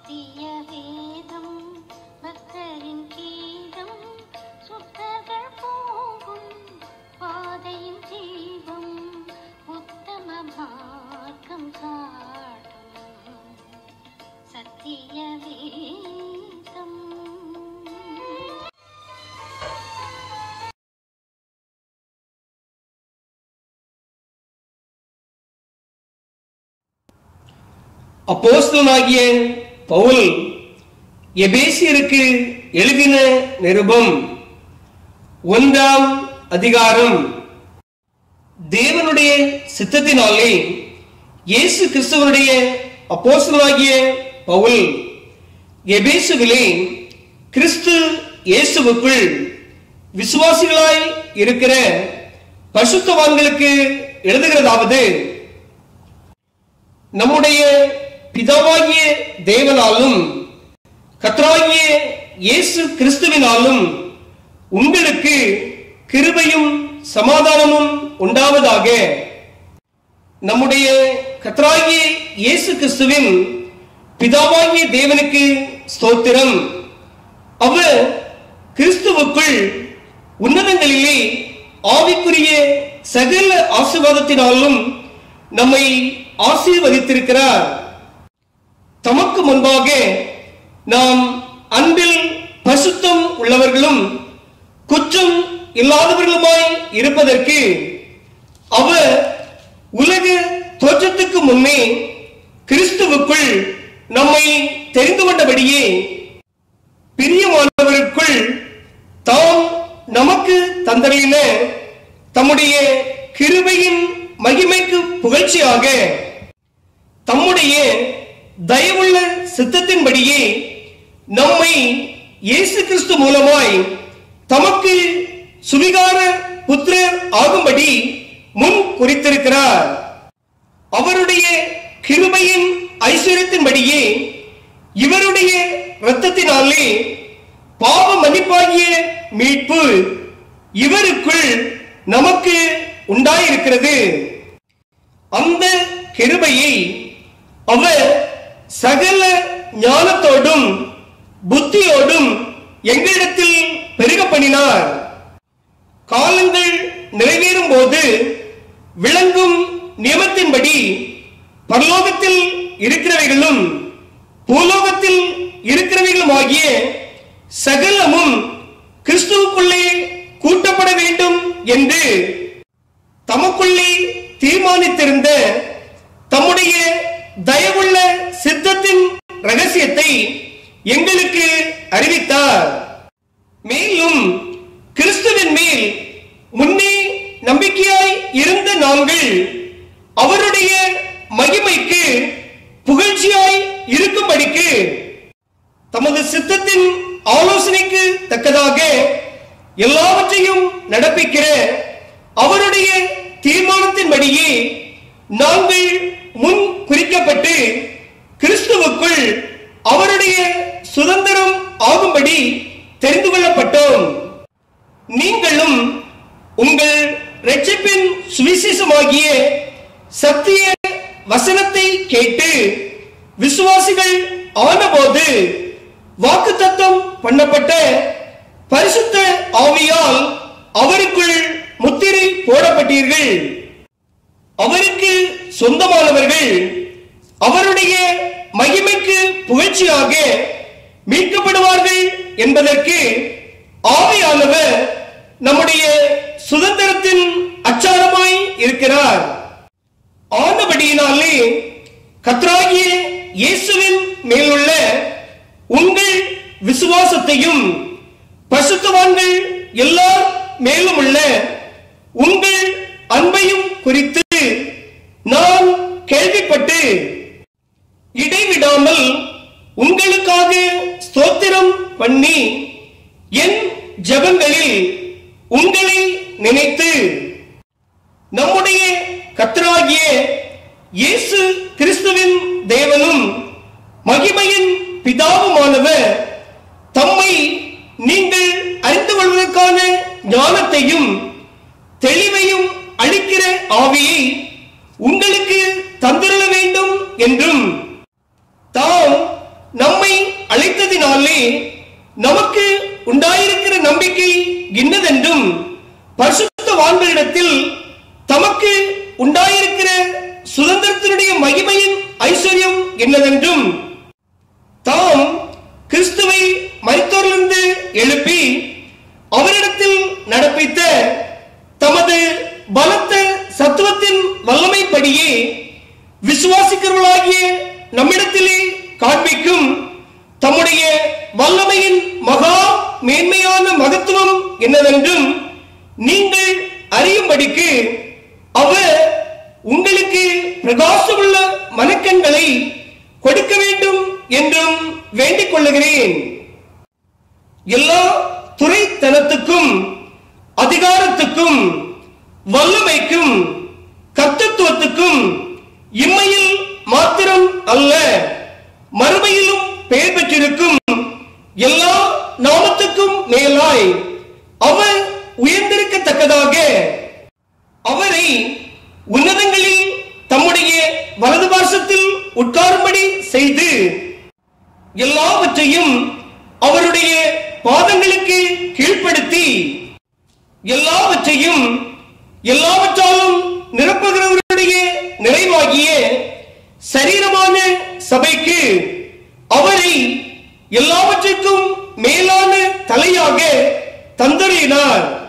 சத்திய வேதம் பக்தரின் கீதம் சுத்தர்கள் போகும் பாதையின் ஜீவம் உத்தம மார்க்கம் காட்டும் சத்திய வேதம் அப்போஸ்தலனாகிய பவுல் எபேசியருக்கு எழுதின நிருபம் ஒன்றாம் அதிகாரம் தேவனுடைய சித்தத்தினாலே இயேசு கிறிஸ்துவனுடைய அப்போஸ்தலனாகிய பவுல் எபேசுவிலே கிறிஸ்து இயேசுவுக்குள் விசுவாசிகளாய் இருக்கிற பசுத்தவான்களுக்கு எழுதுகிறதாவது நம்முடைய பிதாவாகிய தேவனாலும் கர்த்தராகிய இயேசு கிறிஸ்துவினாலும் உங்களுக்கு கிருபையும் சமாதானமும் உண்டாவதாக நம்முடைய கர்த்தராகிய இயேசு கிறிஸ்துவின் பிதாவாகிய தேவனுக்கு ஸ்தோத்திரம் அவர் கிறிஸ்துவுக்குள் உன்னதங்களிலே ஆவிக்குரிய சகல ஆசீர்வாதத்தினாலும் நம்மை ஆசீர்வதித்திருக்கிறார் தமக்கு முன்பாக நாம் அன்பில் பசுத்தம் உள்ளவர்களும் குற்றம் இல்லாதவர்களுமாய் இருப்பதற்கு அவர் உலக தோற்றத்துக்கு முன்னே கிறிஸ்துவுக்குள் நம்மை தெரிந்து கொண்டபடியே பிரியமானவருக்குள் தாம் நமக்கு தந்தரின தம்முடைய கிருபையின் மகிமைக்கு புகழ்ச்சியாக தம்முடைய தயவுள்ள சித்தத்தின்படியே நம்மை இயேசு கிறிஸ்து மூலமாய் தமக்கு சுவிகார புத்திரர் ஆகும்படி முன் குறித்திருக்கிறார் அவருடைய கிருபையின் ஐஸ்வர்யத்தின்படியே இவருடைய இரத்தத்தினாலே பாவ மன்னிப்பாகிய மீட்பு இவருக்குள் நமக்கு உண்டாயிருக்கிறது அந்த கிருபையை அவர் சகல ஞானத்தோடும் புத்தியோடும் எங்களிடத்தில் பெருக பண்ணினார் காலங்கள் நிறைவேறும் போது விளங்கும் நியமத்தின்படி பரலோகத்தில் இருக்கிறவைகளும் பூலோகத்தில் இருக்கிறவைகளுமாகிய சகலமும் கிறிஸ்துவுக்குள்ளே கூட்டப்பட வேண்டும் என்று தமக்குள்ளே தீர்மானித்திருந்த தம்முடைய தயவுள்ள சித்தத்தின் ரகசியத்தை எங்களுக்கு அறிவித்தார் மேலும் கிறிஸ்துவின் மேல் முன்னே நம்பிக்கையாய் இருந்த நாங்கள் அவருடைய மகிமைக்கு புகழ்ச்சியாய் இருக்கும்படிக்கு தமது சித்தத்தின் ஆலோசனைக்கு தக்கதாக எல்லாவற்றையும் நடப்பிக்கிற அவருடைய தீர்மானத்தின்படியே நாங்கள் முன் குறிக்கப்பட்டு கிறிஸ்துவுக்குள் அவருடைய சுதந்திரம் ஆகும்படி தெரிந்து கொள்ளப்பட்டோம் நீங்களும் உங்கள் இரட்சிப்பின் சுவிசேஷமாகிய சத்திய வசனத்தை கேட்டு விசுவாசிகள் ஆனபோது வாக்குத்தத்தம் பண்ணப்பட்ட பரிசுத்த ஆவியால் அவருக்குள் முத்திரை போடப்பட்டீர்கள் அவருக்கு சொந்தமானவர்கள் அவருடைய மகிமைக்கு புகழ்ச்சியாக மீட்கப்படுவார்கள் என்பதற்கு ஆவியானவர் நம்முடைய சுதந்திரத்தின் அச்சாரமாய் இருக்கிறார் ஆனபடியினாலே கத்ராகிய இயேசுவின் மேலுள்ள உங்கள் விசுவாசத்தையும் பசுத்தவான்கள் எல்லார் மேலும் உள்ள உங்கள் அன்பையும் குறித்து நான் கேள்விப்பட்டு இடைவிடாமல் உங்களுக்காக ஸ்தோத்திரம் பண்ணி என் ஜெபங்களில் உங்களை நினைத்து நம்முடைய கர்த்தராகிய இயேசு கிறிஸ்துவின் தேவனும் மகிமையின் பிதாவுமானவர் தம்மை நீங்கள் அறிந்து கொள்வதற்கான ஞானத்தையும் தெளிவையும் அளிக்கிற ஆவியை உங்களுக்கு தந்திரள வேண்டும் என்றும் தாம் நம்மை கிறிஸ்துவினாலே நமக்கு உண்டாயிருக்கிற நம்பிக்கை இன்னதென்றும் பரிசுத்த வான்களிடத்தில் தமக்கு உண்டாயிருக்கிற சுதந்திரத்தினுடைய மகிமையின் ஐஸ்வர்யம் என்னதென்றும் தாம் கிறிஸ்துவை மரித்தோரிலிருந்து எழுப்பி அவரிடத்தில் நடப்பித்த தமது பலத்த சத்துவத்தின் வல்லமைப்படியே விசுவாசிக்கிறவர்களாகிய நம்மிடத்திலே காண்பிக்கும் தம்முடைய வல்லமையின் மகா மேன்மையான மகத்துவம் என்னவென்றும் நீங்கள் அறியும்படிக்கு அவர் உங்களுக்கு பிரகாசமுள்ள மனக்கண்களை கொடுக்க வேண்டும் என்றும் வேண்டிக் கொள்ளுகிறேன் எல்லா துறைத்தனத்துக்கும் அதிகாரத்துக்கும் வல்லமைக்கும் கர்த்தத்துவத்துக்கும் இம்மையில் மாத்திரம் அல்ல மறுமையிலும் பெயர் பெற்றிருக்கும் எல்லா நாமத்துக்கும் மேலாய் அவர் உயர்ந்திருக்கத்தக்கதாக அவரை உன்னதங்களில் தம்முடைய வலது பார்சத்தில் உட்காரும்படி செய்து எல்லாவற்றையும் அவருடைய பாதங்களுக்கு கீழ்ப்படுத்தி எல்லாவற்றையும் எல்லாவற்றாலும் நிரப்புகிறவருடைய நிறைவாகிய சரீரமான சபைக்கு அவரை எல்லாவற்றிற்கும் மேலான தலையாக தந்தறியினார்